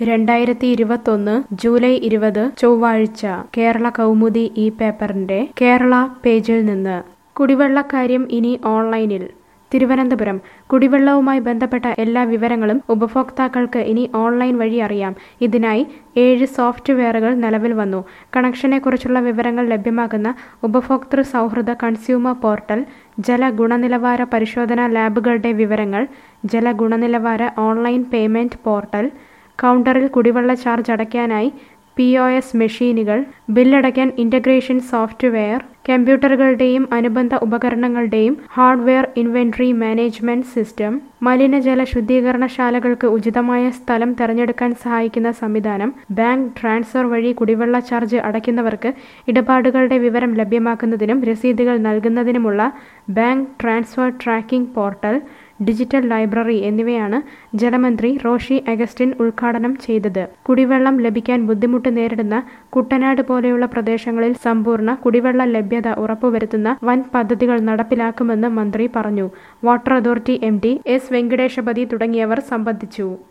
രണ്ടായിരത്തി ഇരുപത്തൊന്ന് ജൂലൈ ഇരുപത് ചൊവ്വാഴ്ച കേരള കൗമുദി ഈ പേപ്പറിന്റെ കേരള പേജിൽ നിന്ന് കുടിവെള്ളക്കാര്യം ഇനി ഓൺലൈനിൽ തിരുവനന്തപുരം കുടിവെള്ളവുമായി ബന്ധപ്പെട്ട എല്ലാ വിവരങ്ങളും ഉപഭോക്താക്കൾക്ക് ഇനി ഓൺലൈൻ വഴി അറിയാം ഇതിനായി ഏഴ് സോഫ്റ്റ്വെയറുകൾ നിലവിൽ വന്നു കണക്ഷനെക്കുറിച്ചുള്ള വിവരങ്ങൾ ലഭ്യമാക്കുന്ന ഉപഭോക്തൃ സൗഹൃദ കൺസ്യൂമർ പോർട്ടൽ ജല ഗുണനിലവാര പരിശോധനാ ലാബുകളുടെ വിവരങ്ങൾ ജല ഗുണനിലവാര ഓൺലൈൻ പേയ്മെന്റ് പോർട്ടൽ കൗണ്ടറിൽ കുടിവെള്ള ചാർജ് അടയ്ക്കാനായി പി ഒ എസ് മെഷീനുകൾ ബില്ലടയ്ക്കാൻ ഇൻ്റഗ്രേഷൻ സോഫ്റ്റ്വെയർ കമ്പ്യൂട്ടറുകളുടെയും അനുബന്ധ ഉപകരണങ്ങളുടെയും ഹാർഡ്വെയർ ഇൻവെന്ററി മാനേജ്മെന്റ് സിസ്റ്റം മലിനജല ശുദ്ധീകരണശാലകൾക്ക് ഉചിതമായ സ്ഥലം തിരഞ്ഞെടുക്കാൻ സഹായിക്കുന്ന സംവിധാനം ബാങ്ക് ട്രാൻസ്ഫർ വഴി കുടിവെള്ള ചാർജ് അടയ്ക്കുന്നവർക്ക് ഇടപാടുകളുടെ വിവരം ലഭ്യമാക്കുന്നതിനും രസീതുകൾ നൽകുന്നതിനുമുള്ള bank transfer tracking portal digital library എന്നിവയാണ് ജലമന്ത്രി റോഷി അഗസ്റ്റിൻ ഉദ്ഘാടനം ചെയ്തത് കുടിവെള്ളം ലഭിക്കാൻ ബുദ്ധിമുട്ട് നേരിടുന്ന കുട്ടനാട് പോലെയുള്ള പ്രദേശങ്ങളിൽ സമ്പൂർണ്ണ കുടിവെള്ള ലഭ്യത ഉറപ്പുവരുത്തുന്ന വൻ പദ്ധതികൾ നടപ്പിലാക്കുമെന്ന് മന്ത്രി പറഞ്ഞു water authority M D S Venkatesapathy തുടങ്ങിയവർ സംബന്ധിച്ചു